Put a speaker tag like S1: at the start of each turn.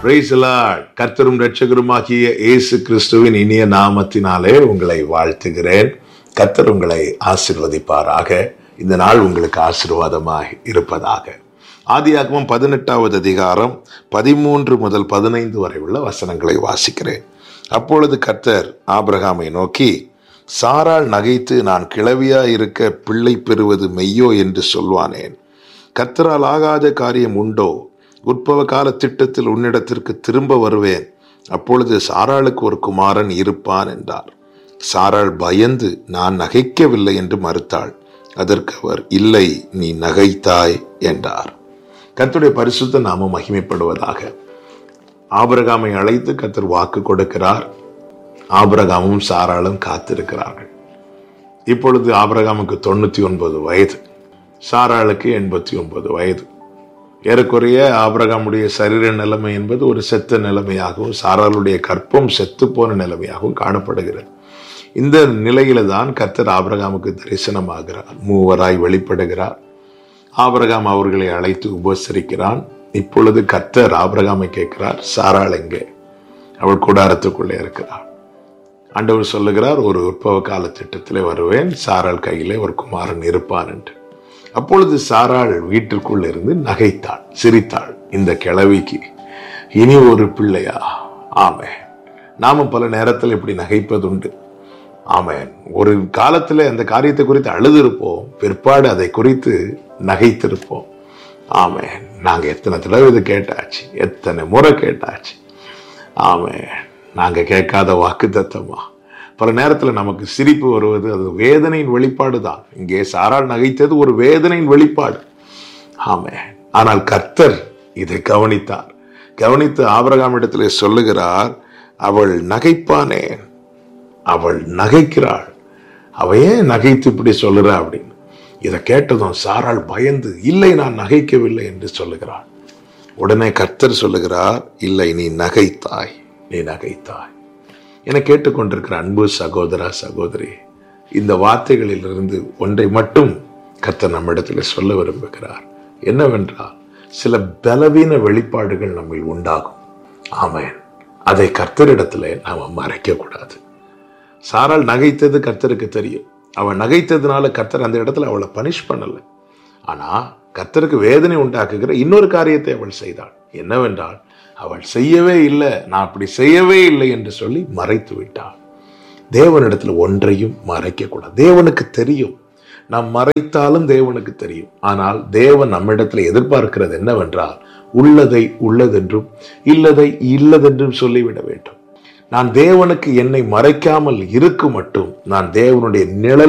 S1: Praise the Lord. கர்த்தரும் ரட்சகருமாகிய இயேசு கிறிஸ்துவின் இனிய நாமத்தினாலே உங்களை வாழ்த்துகிறேன் கர்த்தர் உங்களை ஆசிர்வதிப்பாராக இந்த நாள் உங்களுக்கு ஆசீர்வாதமாக இருப்பதாக ஆதியாகமம் பதினெட்டாவது அதிகாரம் பதிமூன்று முதல் பதினைந்து வரை உள்ள வசனங்களை வாசிக்கிறேன் அப்பொழுது கர்த்தர் ஆபிரகாமை நோக்கி சாராள் நகைத்து நான் கிளவியா இருக்க பிள்ளை பெறுவது மெய்யோ என்று சொல்வானேன் கர்த்தரால் ஆகாத காரியம் உண்டோ உற்பவ கால திட்டத்தில் உன்னிடத்திற்கு திரும்ப வருவேன் அப்பொழுது சாராளுக்கு ஒரு குமாரன் இருப்பான் என்றார் சாராள் பயந்து நான் நகைக்கவில்லை என்று மறுத்தாள் அதற்கு அவர் இல்லை நீ நகைத்தாய் என்றார் கர்த்தருடைய பரிசுத்த நாம மகிமைப்படுவதாக ஆபிரகாமை அழைத்து கர்த்தர் வாக்கு கொடுக்கிறார் ஆபிரகாமும் சாராளும் காத்திருக்கிறார்கள் இப்பொழுது ஆபிரகாமுக்கு தொண்ணூத்தி ஒன்பது வயது சாராளுக்கு எண்பத்தி ஒன்பது வயது ஏறக்குறைய ஆபிரகாமுடைய சரீர நிலைமை என்பது ஒரு செத்த நிலைமையாகவும் சாராளுடைய கற்பம் செத்து போன நிலைமையாகவும் காணப்படுகிறது இந்த நிலையில தான் கர்த்தர் ஆபிரகாமுக்கு தரிசனமாகிறார் மூவராய் வெளிப்படுகிறார் ஆபிரகாம் அவர்களை அழைத்து உபசரிக்கிறான் இப்பொழுது கர்த்தர் ஆபிரகாமை கேட்கிறார் சாராள் எங்கே அவள் கூடாரத்துக்குள்ளே இருக்கிறாள் ஆண்டவர் சொல்லுகிறார் ஒரு உற்பவ கால திட்டத்திலே வருவேன் சாராள் கையிலே ஒரு குமாரன் இருப்பான் என்று அப்பொழுது சாராள் வீட்டிற்குள் இருந்து நகைத்தாள் சிரித்தாள் இந்த கிழவிக்கு இனி ஒரு பிள்ளையா ஆமே நாம பல நேரத்தில் இப்படி நகைப்பதுண்டு ஆமேன் ஒரு காலத்துல அந்த காரியத்தை குறித்து அழுதிருப்போம் பிற்பாடு அதை குறித்து நகைத்திருப்போம் ஆமேன் நாங்க எத்தனை தடவை இது கேட்டாச்சு எத்தனை முறை கேட்டாச்சு ஆமேன் நாங்க கேட்காத வாக்கு தத்தமா பல நேரத்தில் நமக்கு சிரிப்பு வருவது அது வேதனையின் வெளிப்பாடு தான் இங்கே சாரால் நகைத்தது ஒரு வேதனையின் வெளிப்பாடு ஆமே ஆனால் கர்த்தர் இதை கவனித்தார் கவனித்து ஆபரகாம் இடத்திலே சொல்லுகிறார் அவள் நகைப்பானே அவள் நகைக்கிறாள் அவ ஏன் நகைத்து இப்படி சொல்லுறா அப்படின்னு இதை கேட்டதும் சாராள் பயந்து இல்லை நான் நகைக்கவில்லை என்று சொல்லுகிறாள் உடனே கர்த்தர் சொல்லுகிறார் இல்லை நீ நகைத்தாய் நீ நகைத்தாய் என கேட்டுக்கொண்டிருக்கிற அன்பு சகோதரா சகோதரி இந்த வார்த்தைகளிலிருந்து ஒன்றை மட்டும் கர்த்தர் நம்மிடத்தில் சொல்ல விரும்புகிறார் என்னவென்றால் சில பலவீன வெளிப்பாடுகள் நம்மில் உண்டாகும் ஆமேன் அதை கர்த்தரிடத்துல நாம மறைக்க கூடாது சாரால் நகைத்தது கர்த்தருக்கு தெரியும் அவள் நகைத்ததுனால கர்த்தர் அந்த இடத்துல அவளை பனிஷ் பண்ணல ஆனா கர்த்தருக்கு வேதனை உண்டாக்குகிற இன்னொரு காரியத்தை அவள் செய்தாள் என்னவென்றால் அவள் செய்யவே இல்லை நான் அப்படி செய்யவே இல்லை என்று சொல்லி மறைத்து விட்டாள் தேவனிடத்தில் ஒன்றையும் மறைக்க கூடாது தேவனுக்கு தெரியும் நாம் மறைத்தாலும் தேவனுக்கு தெரியும் ஆனால் தேவன் நம்மிடத்தில் எதிர்பார்க்கிறது என்னவென்றால் உள்ளதை உள்ளதென்றும் இல்லதை இல்லதென்றும் சொல்லிவிட வேண்டும் நான் தேவனுக்கு என்னை மறைக்காமல் இருக்கும் மட்டும் நான் தேவனுடைய நிழல்